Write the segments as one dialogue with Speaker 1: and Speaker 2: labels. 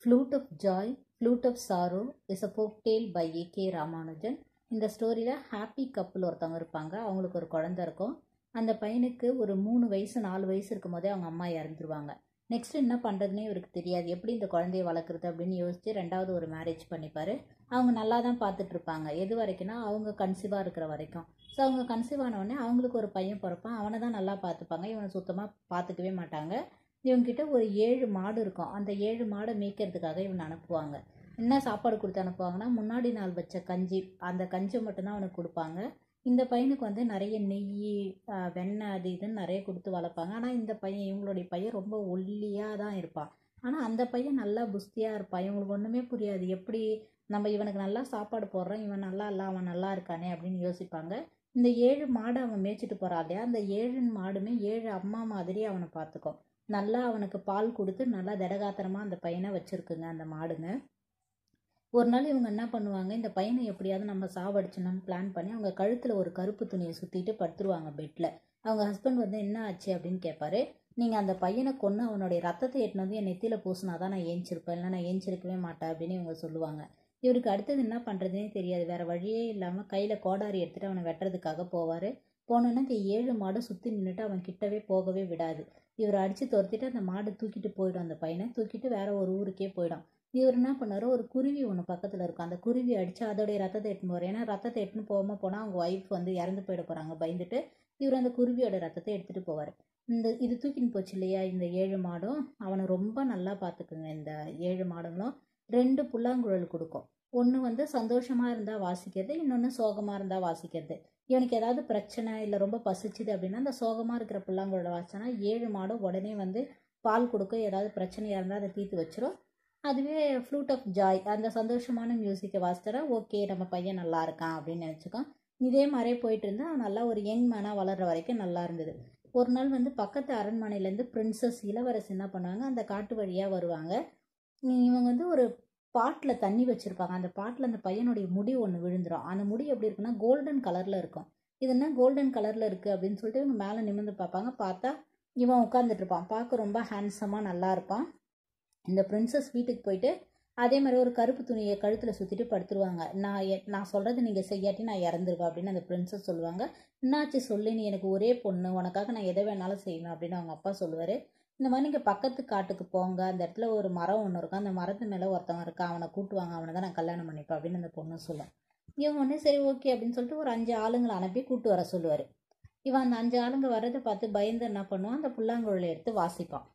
Speaker 1: flute of joy flute of sorrow is a folk tale by A K Ramanujan இந்த ஸ்டோரியில் happy couple ஒருத்தவங்க இருப்பாங்க அவங்களுக்கு ஒரு குழந்த இருக்கும் அந்த பையனுக்கு ஒரு மூணு வயசு நாலு வயசு இருக்கும் போதே அவங்க அம்மா இறந்துருவாங்க நெக்ஸ்ட் என்ன பண்ணுறதுனே இவருக்கு தெரியாது எப்படி இந்த குழந்தைய வளர்க்குறது அப்படின்னு யோசிச்சு ரெண்டாவது ஒரு மேரேஜ் பண்ணிப்பார் அவங்க நல்லா தான் பார்த்துட்டு இருப்பாங்க எது வரைக்கும்னா அவங்க கன்சீவாக இருக்கிற வரைக்கும் ஸோ அவங்க கன்சீவ் ஆனவுடனே அவங்களுக்கு ஒரு பையன் பிறப்பான் அவனை தான் நல்லா பார்த்துப்பாங்க இவனை சுத்தமாக பார்த்துக்கவே மாட்டாங்க இவங்ககிட்ட ஒரு ஏழு மாடு இருக்கும் அந்த ஏழு மாடை மேய்க்கிறதுக்காக இவனை அனுப்புவாங்க என்ன சாப்பாடு கொடுத்து அனுப்புவாங்கன்னா முன்னாடி நாள் வச்ச கஞ்சி அந்த கஞ்சி மட்டும்தான் அவனுக்கு கொடுப்பாங்க இந்த பையனுக்கு வந்து நிறைய நெய் ஆஹ், வெண்ணெய் அது இதுன்னு நிறைய கொடுத்து வளர்ப்பாங்க ஆனால் இந்த பையன் இவங்களுடைய பையன் ரொம்ப ஒல்லியாக தான் இருப்பான் ஆனால் அந்த பையன் நல்லா புஸ்தியாக இருப்பான் இவங்களுக்கு ஒன்றுமே புரியாது எப்படி நம்ம இவனுக்கு நல்லா சாப்பாடு போடுறோம் இவன் நல்லா இல்லை அவன் நல்லா இருக்கானே அப்படின்னு யோசிப்பாங்க இந்த ஏழு மாடு அவன் மேய்ச்சிட்டு போகிறான் இல்லையா அந்த ஏழு மாடுமே ஏழு அம்மா மாதிரி அவனை பார்த்துக்கும் நல்லா அவனுக்கு பால் கொடுத்து நல்லா திடகாத்திரமாக அந்த பையனை வச்சுருக்குங்க அந்த மாடுங்க ஒரு நாள் இவங்க என்ன பண்ணுவாங்க இந்த பையனை எப்படியாவது நம்ம சாவடிச்சணும்னு பிளான் பண்ணி அவங்க கழுத்தில் ஒரு கருப்பு துணியை சுற்றிட்டு படுத்துருவாங்க பெட்டில் அவங்க ஹஸ்பண்ட் வந்து என்ன ஆச்சு அப்படின்னு கேட்பாரு நீங்கள் அந்த பையனை கொன்று அவனுடைய ரத்தத்தை எட்டுனு வந்து என் நெத்தியில் பூசினா தான் நான் ஏஞ்சிருப்பேன் இல்லை நான் ஏஞ்சிருக்கவே மாட்டேன் அப்படின்னு இவங்க சொல்லுவாங்க இவருக்கு அடுத்தது என்ன பண்ணுறதுனே தெரியாது வேறு வழியே இல்லாமல் கையில் கோடாரி எடுத்துகிட்டு அவனை வெட்டுறதுக்காக போவார் போனோன்னே இந்த ஏழு மாடு சுற்றி நின்றுட்டு அவன் கிட்டவே போகவே விடாது இவர் அடித்து துரத்திட்டு அந்த மாடு தூக்கிட்டு போயிடும் அந்த பையனை தூக்கிட்டு வேற ஒரு ஊருக்கே போயிடும் இவர் என்ன பண்ணாரு ஒரு குருவி ஒன்று பக்கத்தில் இருக்கும் அந்த குருவி அடித்து அதோடைய ரத்தத்தை எட்டுன்னு போவார் ஏன்னா ரத்தத்தை எட்டுன்னு போகாமல் போனால் அவங்க ஒய்ஃப் வந்து இறந்து போயிட போகிறாங்க பயந்துட்டு இவர் அந்த குருவியோட ரத்தத்தை எடுத்துகிட்டு போவார் இந்த இது தூக்கின்னு போச்சு இல்லையா இந்த ஏழு மாடும் அவனை ரொம்ப நல்லா பார்த்துக்குங்க இந்த ஏழு மாடுங்களும் ரெண்டு புல்லாங்குழல் கொடுக்கும் ஒன்று வந்து சந்தோஷமாக இருந்தால் வாசிக்கிறது இன்னொன்று சோகமாக இருந்தால் வாசிக்கிறது இவனுக்கு ஏதாவது பிரச்சனை இல்லை ரொம்ப பசிச்சுது அப்படின்னா அந்த சோகமாக இருக்கிற புல்லாங்குழலை வாசிச்சானா ஏழு மாடும் உடனே வந்து பால் கொடுக்க ஏதாவது பிரச்சனையாக இருந்தால் அதை தீர்த்து வச்சிரும் அதுவே ஃப்ளூட் ஆஃப் ஜாய் அந்த சந்தோஷமான மியூசிக்கை வாசித்தா ஓகே நம்ம பையன் நல்லா இருக்கான் அப்படின்னு நினச்சிக்கோம் இதே மாதிரியே போயிட்டு இருந்தா அவன் நல்லா ஒரு யங் மேனாக வளர்ற வரைக்கும் நல்லா இருந்தது ஒரு நாள் வந்து பக்கத்து அரண்மனையிலேருந்து பிரின்சஸ் இளவரசி என்ன பண்ணுவாங்க அந்த காட்டு வழியாக வருவாங்க இவங்க வந்து ஒரு பாட்டில் தண்ணி வச்சுருப்பாங்க அந்த பாட்டில் அந்த பையனுடைய முடி ஒன்று விழுந்துடும் அந்த முடி எப்படி இருக்குன்னா கோல்டன் கலரில் இருக்கும் இது என்ன கோல்டன் கலரில் இருக்குது அப்படின்னு சொல்லிட்டு இவங்க மேலே நிமிர்ந்து பார்ப்பாங்க பார்த்தா இவன் உட்காந்துட்டு இருப்பான் பார்க்க ரொம்ப ஹேண்ட்ஸமாக நல்லா இருப்பான் இந்த பிரின்சஸ் வீட்டுக்கு போயிட்டு அதே மாதிரி ஒரு கருப்பு துணியை கழுத்தில் சுற்றிட்டு படுத்துருவாங்க நான் எ- நான் சொல்கிறது நீங்கள் செய்யாட்டி நான் இறந்துருவேன் அப்படின்னு அந்த பிரின்சஸ் சொல்லுவாங்க என்னாச்சு சொல்லு நீ எனக்கு ஒரே பொண்ணு உனக்காக நான் எதை வேணாலும் செய்வேன் அப்படின்னு அவங்க அப்பா சொல்லுவார் இந்த மாதிரி நீங்கள் பக்கத்து காட்டுக்கு போங்க அந்த இடத்துல ஒரு மரம் ஒன்று இருக்கும் அந்த மரத்து மேலே ஒருத்தவன் இருக்கான் அவனை கூட்டுவாங்க அவனை தான் நான் கல்யாணம் பண்ணிப்பேன் அப்படின்னு அந்த பொண்ணு சொல்லும் இவன் ஒன்று சரி ஓகே அப்படின்னு சொல்லிட்டு ஒரு அஞ்சு ஆளுங்களை அனுப்பி கூட்டு வர சொல்லுவார் இவன் அந்த அஞ்சு ஆளுங்க வர்றதை பார்த்து பயந்து என்ன பண்ணுவான் அந்த புல்லாங்குழலை எடுத்து வாசிப்பான்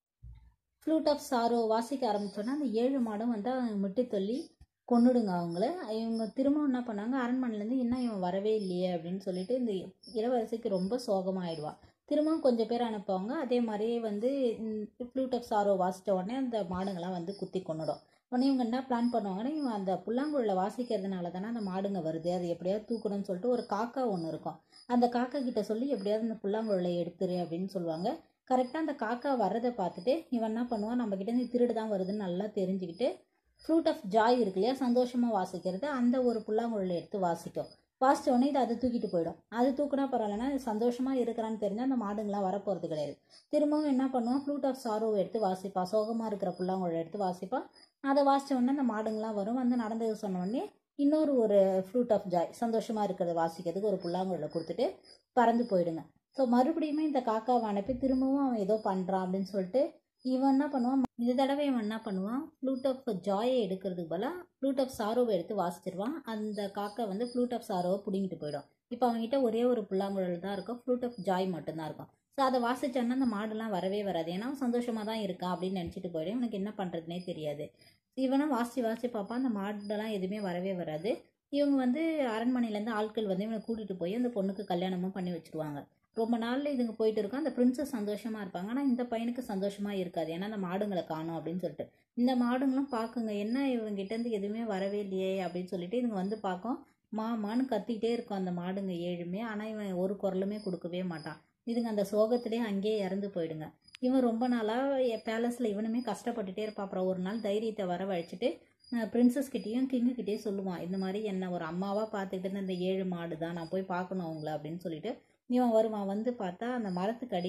Speaker 1: ஃப்ளூட் ஆஃப் சாரோ வாசிக்க ஆரம்பிச்சோன்னா அந்த ஏழு மாடும் வந்து அவங்க முட்டி தள்ளி கொன்னுடுங்க அவங்கள இவங்க திரும்ப என்ன பண்ணாங்க அரண்மனையிலேருந்து இன்னும் இவன் வரவே இல்லையே அப்படின்னு சொல்லிட்டு இந்த இளவரசிக்கு ரொம்ப சோகமாயிடுவா திரும்பவும் கொஞ்சம் பேர் அனுப்புவாங்க அதே மாதிரியே வந்து ஃப்ளூட் ஆஃப் சாரோ வாசித்த உடனே அந்த மாடுங்கள்லாம் வந்து குத்தி கொன்னுடும் உடனே இவங்க என்ன பிளான் பண்ணுவாங்கன்னா இவன் அந்த புல்லாங்குழல வாசிக்கிறதுனால தானே அந்த மாடுங்க வருது அது எப்படியாவது தூக்கணும்னு சொல்லிட்டு ஒரு காக்கா ஒன்று இருக்கும் அந்த காக்கா கிட்ட சொல்லி எப்படியாவது அந்த புல்லாங்குழலை எடுத்துரு அப்படின்னு சொல்லுவாங்க கரெக்டாக அந்த காக்கா வர்றதை பார்த்துட்டு இவன் என்ன பண்ணுவான் நம்ம கிட்ட இருந்து திருடு தான் வருதுன்னு நல்லா தெரிஞ்சுக்கிட்டு ஃப்ரூட் ஆஃப் ஜாய் இருக்கு இல்லையா சந்தோஷமாக வாசிக்கிறது அந்த ஒரு புல்லாங்குழலை எடுத்து வாசிக்கும் வாசிச்ச உடனே இது அது தூக்கிட்டு போயிடும் அது தூக்குனா பரவாயில்லன்னா இது சந்தோஷமாக இருக்கிறான்னு தெரிஞ்சால் அந்த மாடுங்களாம் வரப்போகிறது கிடையாது திரும்பவும் என்ன பண்ணுவான் ஃப்ளூட் ஆஃப் சாரோவை எடுத்து வாசிப்பா சோகமாக இருக்கிற புல்லாங்குழலை எடுத்து வாசிப்பா அதை வாசிச்ச உடனே அந்த மாடுங்களாம் வரும் வந்து நடந்தது சொன்ன உடனே இன்னொரு ஒரு ஃப்ரூட் ஆஃப் ஜாய் சந்தோஷமாக இருக்கிறத வாசிக்கிறதுக்கு ஒரு புல்லாங்குழலை கொடுத்துட்டு பறந்து போயிடுங்க ஸோ மறுபடியுமே இந்த காக்காவை அனுப்பி திரும்பவும் அவன் ஏதோ பண்ணுறான் அப்படின்னு சொல்லிட்டு இவன் என்ன பண்ணுவான் இந்த தடவை இவன் என்ன பண்ணுவான் ஃப்ளூட் ஆஃப் ஜாயை எடுக்கிறதுக்கு பதிலாக ஃப்ளூட் ஆஃப் சாரோவை எடுத்து வாசிச்சிருவான் அந்த காக்கா வந்து ஃப்ளூட் ஆஃப் சாரோவை பிடுங்கிட்டு போயிடும் இப்போ அவன்கிட்ட ஒரே ஒரு புல்லாங்குழல் தான் இருக்கும் ஃப்ளூட் ஆஃப் ஜாய் மட்டும்தான் இருக்கும் ஸோ அதை வாசிச்சான்னா அந்த மாடுலாம் வரவே வராது ஏன்னா அவன் சந்தோஷமாக தான் இருக்கான் அப்படின்னு நினச்சிட்டு போயிடும் இவனுக்கு என்ன பண்ணுறதுனே தெரியாது இவனும் வாசி வாசி பார்ப்பான் அந்த மாடெல்லாம் எதுவுமே வரவே வராது இவங்க வந்து அரண்மனையிலேருந்து ஆட்கள் வந்து இவனை கூட்டிகிட்டு போய் அந்த பொண்ணுக்கு கல்யாணமும் பண்ணி வச்சிருவாங்க ரொம்ப நாளில் இதுங்க போயிட்டு இருக்கும் அந்த பிரின்சஸ் சந்தோஷமாக இருப்பாங்க ஆனால் இந்த பையனுக்கு சந்தோஷமாக இருக்காது ஏன்னா அந்த மாடுங்களை காணும் அப்படின்னு சொல்லிட்டு இந்த மாடுங்களும் பார்க்குங்க என்ன இவங்ககிட்டேருந்து எதுவுமே வரவே இல்லையே அப்படின்னு சொல்லிட்டு இதுங்க வந்து பார்க்கும் மாமான்னு கத்திக்கிட்டே இருக்கும் அந்த மாடுங்க ஏழுமே ஆனால் இவன் ஒரு குரலுமே கொடுக்கவே மாட்டான் இதுங்க அந்த சோகத்திலே அங்கேயே இறந்து போயிடுங்க இவன் ரொம்ப நாளாக பேலஸில் இவனுமே கஷ்டப்பட்டுட்டே இருப்பான் அப்புறம் ஒரு நாள் தைரியத்தை வரவழைச்சிட்டு பிரின்சஸ் கிட்டேயும் கிங்கு கிட்டேயும் சொல்லுவான் இந்த மாதிரி என்ன ஒரு அம்மாவாக பார்த்துக்கிட்டு இருந்த இந்த ஏழு மாடு தான் நான் போய் பார்க்கணும் அவங்கள அப்படின்னு சொல்லிட்டு இவன் வருவான் வந்து பார்த்தா அந்த மரத்துக்கு அடியில்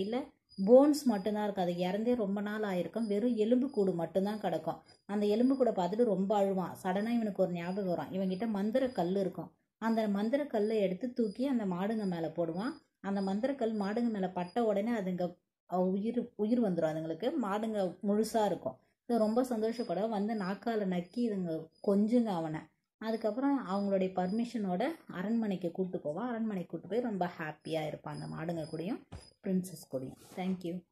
Speaker 1: போன்ஸ் மட்டும்தான் இருக்கும் அது இறந்தே ரொம்ப நாள் ஆயிருக்கும் வெறும் எலும்பு கூடு மட்டும்தான் கிடக்கும் அந்த எலும்பு கூடை பார்த்துட்டு ரொம்ப அழுவான் சடனாக இவனுக்கு ஒரு ஞாபகம் வரும் இவன்கிட்ட மந்திர கல் இருக்கும் அந்த மந்திர கல்லை எடுத்து தூக்கி அந்த மாடுங்க மேலே போடுவான் அந்த மந்திரக்கல் மாடுங்க மேலே பட்ட உடனே அதுங்க அஹ், உயிர் உயிர் வந்துடும் அதுங்களுக்கு மாடுங்க முழுசாக இருக்கும் ஸோ ரொம்ப சந்தோஷப்படும் வந்து நாக்கால நக்கி இதுங்க கொஞ்சுங்க அவனை அதுக்கப்புறம் அவங்களுடைய பர்மிஷனோட அரண்மனைக்கு கூட்டு போவான் அரண்மனைக்கு கூட்டு போய் ரொம்ப ஹாப்பியாக இருப்பான் அந்த மாடுங்க கூடயும் பிரின்சஸ் கூடயும் தேங்க்யூ